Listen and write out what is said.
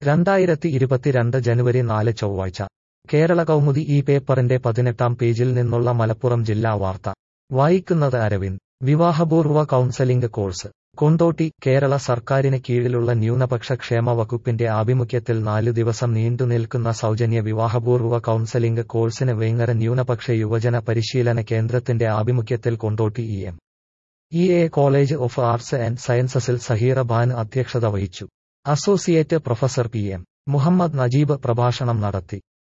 രണ്ടായിരത്തി ഇരുപത്തിരണ്ട് ജനുവരി നാല് ചൊവ്വാഴ്ച കേരള കൗമുദി ഈ പേപ്പറിന്റെ പതിനെട്ടാം പേജിൽ നിന്നുള്ള മലപ്പുറം ജില്ലാ വാർത്ത വായിക്കുന്നത് അരവിന്ദ് വിവാഹപൂർവ്വ കൗൺസലിംഗ് കോഴ്സ് കൊണ്ടോട്ടി കേരള സർക്കാരിന് കീഴിലുള്ള ന്യൂനപക്ഷ ക്ഷേമ വകുപ്പിന്റെ ആഭിമുഖ്യത്തിൽ നാലു ദിവസം നീണ്ടുനിൽക്കുന്ന സൗജന്യ വിവാഹപൂർവ്വ കൗൺസലിംഗ് കോഴ്സിന് വേങ്ങര ന്യൂനപക്ഷ യുവജന പരിശീലന കേന്ദ്രത്തിന്റെ ആഭിമുഖ്യത്തിൽ Kondotty E M E A college of arts and സയൻസസിൽ സഹീറ ബാൻ അധ്യക്ഷത വഹിച്ചു associate professor P M Muhammad Najeeb പ്രഭാഷണം നടത്തി